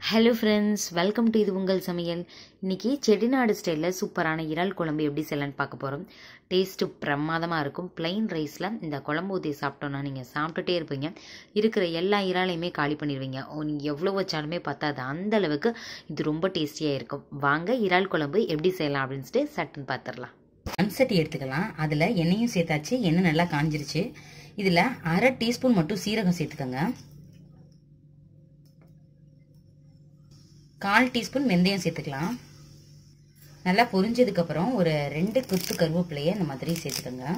hello friends welcome to இது உங்கள் சமையல் இன்னைக்கு செட்டிநாடு ஸ்டைலில் சூப்பரான இறால் குழம்பு எப்படி செய்யலான்னு பார்க்க போகிறோம் டேஸ்ட்டு பிரமாதமாக இருக்கும் பிளைன் ரைஸில் இந்த குழம்பு ஊற்றி சாப்பிட்டோன்னா நீங்கள் சாப்பிட்டுட்டே இருப்பீங்க இருக்கிற எல்லா இறாலையுமே காலி பண்ணிடுவீங்க ஓ நீங்கள் எவ்வளோ வச்சாலுமே பத்தாது அந்த அளவுக்கு இது ரொம்ப டேஸ்டியாக இருக்கும் வாங்க இறால் குழம்பு எப்படி செய்யலாம் அப்படின்னு சொல்லிட்டு சட்டுன்னு பார்த்துடலாம் மண் சட்டி எடுத்துக்கலாம் அதில் எண்ணெயும் சேர்த்தாச்சு எண்ணெய் நல்லா காஞ்சிருச்சு இதில் அரை டீஸ்பூன் மட்டும் சீரகம் சேர்த்துக்கோங்க கால் டீஸ்பூன் வெந்தயம் சேர்த்துக்கலாம் நல்லா பொரிஞ்சதுக்கப்புறம் ஒரு ரெண்டு கொத்து கருவேப்பிலையை இந்த மாதிரி சேர்த்துக்கோங்க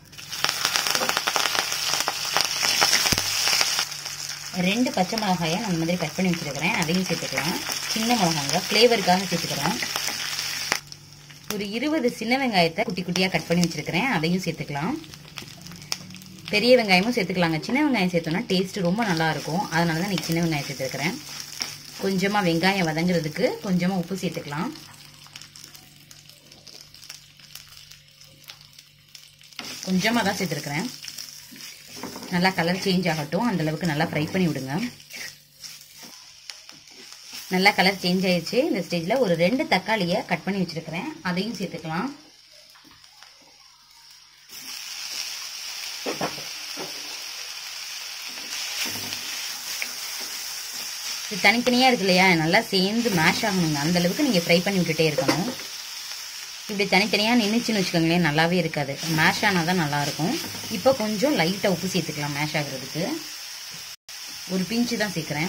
ரெண்டு பச்சை மிளகாயை நான் இந்த மாதிரி கட் பண்ணி வச்சுருக்கிறேன் அதையும் சேர்த்துக்கலாம் சின்ன மிளகாங்க ஃப்ளேவருக்காக சேர்த்துக்கிறேன் ஒரு இருபது சின்ன வெங்காயத்தை குட்டி குட்டியாக கட் பண்ணி வச்சுருக்கிறேன் அதையும் சேர்த்துக்கலாம் பெரிய வெங்காயமும் சேர்த்துக்கலாங்க சின்ன வெங்காயம் சேர்த்தோன்னா டேஸ்ட் ரொம்ப நல்லா இருக்கும் அதனால தான் நான் சின்ன வெங்காயம் சேர்த்துருக்கிறேன் கொஞ்சமாக வெங்காயம் வதங்குறதுக்கு கொஞ்சமாக உப்பு சேர்த்துக்கலாம் கொஞ்சமாக தான் சேர்த்துருக்குறேன் நல்லா கலர் சேஞ்ச் ஆகட்டும் அந்தளவுக்கு நல்லா ஃப்ரை பண்ணி விடுங்க நல்லா கலர் சேஞ்ச் ஆயிடுச்சு இந்த ஸ்டேஜில் ஒரு ரெண்டு தக்காளியை கட் பண்ணி வச்சுருக்கிறேன் அதையும் சேர்த்துக்கலாம் இது தனித்தனியாக இருக்கு இல்லையா நல்லா சேர்ந்து மேஷ் ஆகணுங்க அந்த அளவுக்கு நீங்கள் ஃப்ரை பண்ணி விட்டுட்டே இருக்கணும் இப்படி தனித்தனியாக நின்றுச்சுன்னு வச்சுக்கோங்களேன் நல்லாவே இருக்காது மேஷ் ஆனால் தான் நல்லாயிருக்கும் இப்போ கொஞ்சம் லைட்டாக உப்பு சேர்த்துக்கலாம் மேஷ் ஆகுறதுக்கு ஒரு பிஞ்சு தான் சேர்க்குறேன்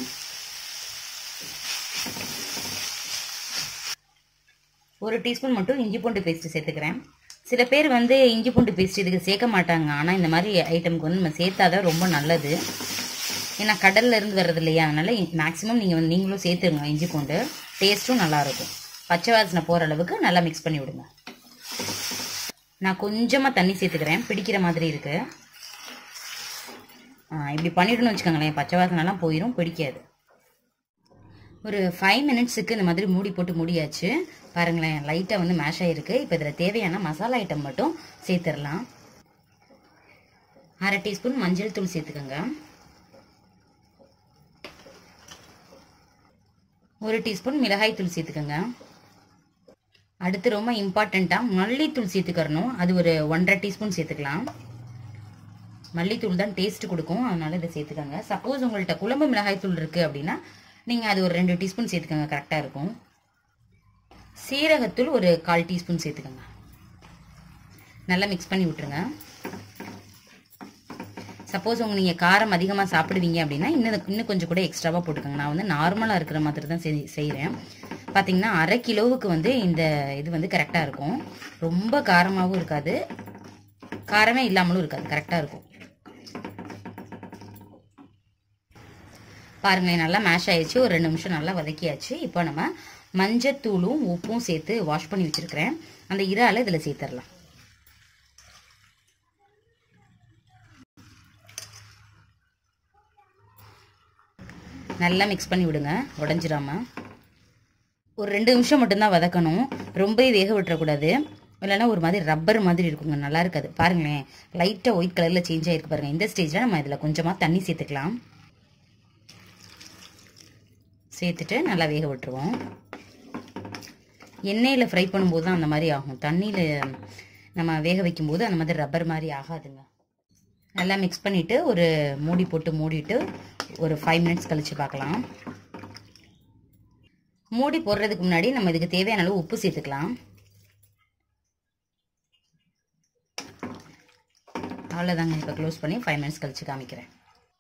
ஒரு டீஸ்பூன் மட்டும் இஞ்சி பூண்டு பேஸ்ட்டு சேர்த்துக்கிறேன் சில பேர் வந்து இஞ்சி பூண்டு பேஸ்ட் இதுக்கு சேர்க்க மாட்டாங்க ஆனால் இந்த மாதிரி ஐட்டமுக்கு வந்து நம்ம சேர்த்தாதான் ரொம்ப நல்லது ஏன்னா கடல்ல இருந்து வர்றது இல்லையா அதனால மேக்ஸிமம் நீங்கள் வந்து நீங்களும் சேர்த்துருங்க இஞ்சி பூண்டு டேஸ்ட்டும் நல்லாயிருக்கும் பச்சை வாசனை போகிற அளவுக்கு நல்லா மிக்ஸ் பண்ணி விடுங்க நான் கொஞ்சமாக தண்ணி சேர்த்துக்கிறேன் பிடிக்கிற மாதிரி இருக்குது இப்படி பண்ணிடணும்னு வச்சுக்கோங்களேன் பச்சை வாசனைலாம் போயிடும் பிடிக்காது ஒரு ஃபைவ் மினிட்ஸுக்கு இந்த மாதிரி மூடி போட்டு மூடியாச்சு பாருங்களேன் லைட்டாக வந்து மேஷ் ஆகிருக்கு இப்போ இதில் தேவையான மசாலா ஐட்டம் மட்டும் சேர்த்துடலாம் அரை டீஸ்பூன் மஞ்சள் தூள் சேர்த்துக்கோங்க ஒரு டீஸ்பூன் மிளகாய் தூள் சேர்த்துக்கோங்க அடுத்து ரொம்ப இம்பார்ட்டண்ட்டாக மல்லித்தூள் சேர்த்துக்கிறணும் அது ஒரு ஒன்றரை டீஸ்பூன் சேர்த்துக்கலாம் மல்லித்தூள் தான் டேஸ்ட் கொடுக்கும் அதனால இதை சேர்த்துக்கோங்க சப்போஸ் உங்கள்கிட்ட குழம்பு மிளகாய் தூள் இருக்குது அப்படின்னா நீங்கள் அது ஒரு ரெண்டு டீஸ்பூன் சேர்த்துக்கோங்க கரெக்டாக இருக்கும் சீரகத்தூள் ஒரு கால் டீஸ்பூன் சேர்த்துக்கோங்க நல்லா மிக்ஸ் பண்ணி விட்டுருங்க சப்போஸ் உங்க நீங்கள் காரம் அதிகமாக சாப்பிடுவீங்க அப்படின்னா இன்னும் இன்னும் கொஞ்சம் கூட எக்ஸ்ட்ராவாக போட்டுக்கோங்க நான் வந்து நார்மலாக இருக்கிற மாதிரி தான் செய்கிறேன் பார்த்தீங்கன்னா அரை கிலோவுக்கு வந்து இந்த இது வந்து கரெக்டாக இருக்கும் ரொம்ப காரமாகவும் இருக்காது காரமே இல்லாமலும் இருக்காது கரெக்டாக இருக்கும் பாருங்களேன் நல்லா மேஷ் ஆயிடுச்சு ஒரு ரெண்டு நிமிஷம் நல்லா வதக்கியாச்சு இப்போ நம்ம மஞ்சத்தூளும் உப்பும் சேர்த்து வாஷ் பண்ணி வச்சுருக்கிறேன் அந்த இறால இதில் சேர்த்துடலாம் நல்லா மிக்ஸ் பண்ணி விடுங்க உடஞ்சிடாம ஒரு ரெண்டு நிமிஷம் மட்டும்தான் வதக்கணும் ரொம்பவே வேக விட்டுறக்கூடாது இல்லைன்னா ஒரு மாதிரி ரப்பர் மாதிரி இருக்குங்க நல்லா இருக்காது பாருங்களேன் லைட்டாக ஒயிட் கலரில் சேஞ்ச் ஆகிருக்கு பாருங்கள் இந்த ஸ்டேஜில் நம்ம இதில் கொஞ்சமாக தண்ணி சேர்த்துக்கலாம் சேர்த்துட்டு நல்லா வேக விட்டுருவோம் எண்ணெயில் ஃப்ரை பண்ணும்போது தான் அந்த மாதிரி ஆகும் தண்ணியில் நம்ம வேக வைக்கும்போது அந்த மாதிரி ரப்பர் மாதிரி ஆகாதுங்க நல்லா மிக்ஸ் பண்ணிவிட்டு ஒரு மூடி போட்டு மூடிட்டு ஒரு ஃபைவ் மினிட்ஸ் கழித்து பார்க்கலாம் மூடி போடுறதுக்கு முன்னாடி நம்ம இதுக்கு தேவையான அளவு உப்பு சேர்த்துக்கலாம் அவ்வளோதாங்க இப்போ க்ளோஸ் பண்ணி ஃபைவ் மினிட்ஸ் கழித்து காமிக்கிறேன்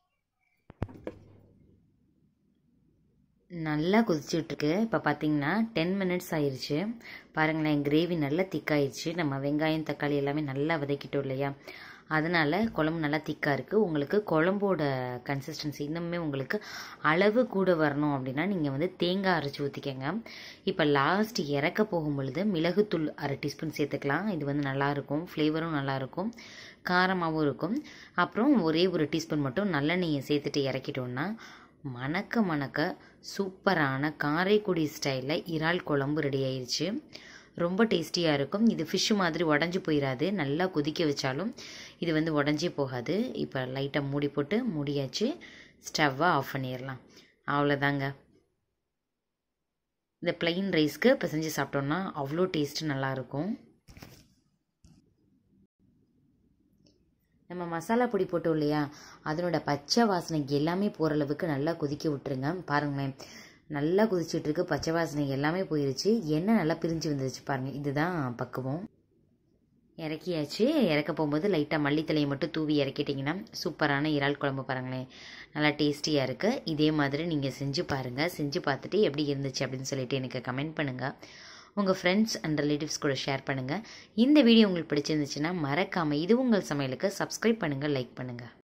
நல்லா கொதிச்சுட்ருக்கு இப்போ பார்த்தீங்கன்னா டென் மினிட்ஸ் ஆயிடுச்சு பாருங்களேன் கிரேவி நல்லா திக்காயிடுச்சு நம்ம வெங்காயம் தக்காளி எல்லாமே நல்லா வதக்கிட்டோம் இல்லையா அதனால் குழம்பு நல்லா திக்காக இருக்குது உங்களுக்கு குழம்போட கன்சிஸ்டன்சி இன்னுமே உங்களுக்கு அளவு கூட வரணும் அப்படின்னா நீங்கள் வந்து தேங்காய் அரைச்சி ஊற்றிக்கங்க இப்போ லாஸ்ட் இறக்க போகும் பொழுது மிளகுத்தூள் அரை டீஸ்பூன் சேர்த்துக்கலாம் இது வந்து நல்லாயிருக்கும் ஃப்ளேவரும் நல்லாயிருக்கும் காரமாகவும் இருக்கும் அப்புறம் ஒரே ஒரு டீஸ்பூன் மட்டும் நல்லெண்ணெயை சேர்த்துட்டு இறக்கிட்டோன்னா மணக்க மணக்க சூப்பரான காரைக்குடி ஸ்டைலில் இறால் குழம்பு ரெடி ஆயிடுச்சு ரொம்ப டேஸ்டியாக இருக்கும் இது ஃபிஷ்ஷு மாதிரி உடஞ்சி போயிடாது நல்லா கொதிக்க வச்சாலும் இது வந்து உடஞ்சே போகாது இப்போ லைட்டாக மூடி போட்டு மூடியாச்சு ஸ்டவ்வை ஆஃப் பண்ணிடலாம் அவ்வளோதாங்க இந்த பிளெயின் ரைஸ்க்கு பிசைஞ்சு சாப்பிட்டோன்னா அவ்வளோ டேஸ்ட்டு நல்லாயிருக்கும் நம்ம மசாலா பொடி போட்டோம் இல்லையா அதனோட பச்சை வாசனை எல்லாமே போகிற அளவுக்கு நல்லா கொதிக்க விட்டுருங்க பாருங்களேன் நல்லா கொதிச்சுட்டு இருக்கு பச்சை வாசனை எல்லாமே போயிருச்சு எண்ணெய் நல்லா பிரிஞ்சு வந்துருச்சு பாருங்கள் இதுதான் பக்குவம் இறக்கியாச்சு இறக்க போகும்போது லைட்டாக மல்லித்தலையை மட்டும் தூவி இறக்கிட்டிங்கன்னா சூப்பரான இறால் குழம்பு பாருங்களேன் நல்லா டேஸ்டியாக இருக்குது இதே மாதிரி நீங்கள் செஞ்சு பாருங்கள் செஞ்சு பார்த்துட்டு எப்படி இருந்துச்சு அப்படின்னு சொல்லிட்டு எனக்கு கமெண்ட் பண்ணுங்கள் உங்கள் ஃப்ரெண்ட்ஸ் அண்ட் ரிலேட்டிவ்ஸ் கூட ஷேர் பண்ணுங்கள் இந்த வீடியோ உங்களுக்கு பிடிச்சிருந்துச்சுன்னா மறக்காமல் இது உங்கள் சமையலுக்கு சப்ஸ்கிரைப் பண்ணுங்கள் லைக் பண்ணுங்கள்